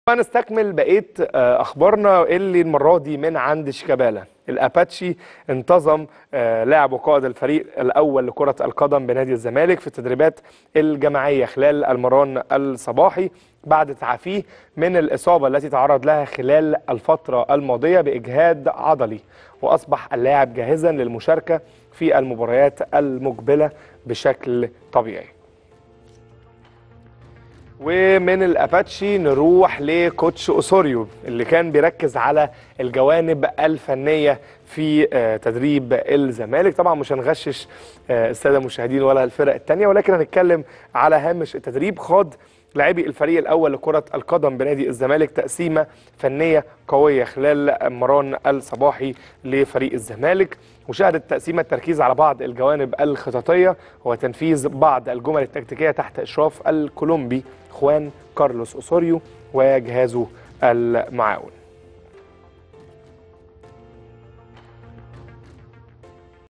نستكمل بقيه آه، اخبارنا اللي المره دي من عند شيكابالا الاباتشي انتظم آه، لاعب وقائد الفريق الاول لكره القدم بنادي الزمالك في التدريبات الجماعيه خلال المران الصباحي بعد تعافيه من الاصابه التي تعرض لها خلال الفتره الماضيه باجهاد عضلي واصبح اللاعب جاهزا للمشاركه في المباريات المقبله بشكل طبيعي ومن الاباتشي نروح لكوتش اوسوريو اللي كان بيركز على الجوانب الفنيه في آه، تدريب الزمالك طبعا مش هنغشش آه، الساده المشاهدين ولا الفرق الثانيه ولكن هنتكلم على هامش التدريب خاض لاعبي الفريق الاول لكره القدم بنادي الزمالك تقسيمه فنيه قويه خلال مران الصباحي لفريق الزمالك وشهدت تقسيمه التركيز على بعض الجوانب الخططيه وتنفيذ بعض الجمل التكتيكيه تحت اشراف الكولومبي خوان كارلوس اوسوريو وجهازه المعاون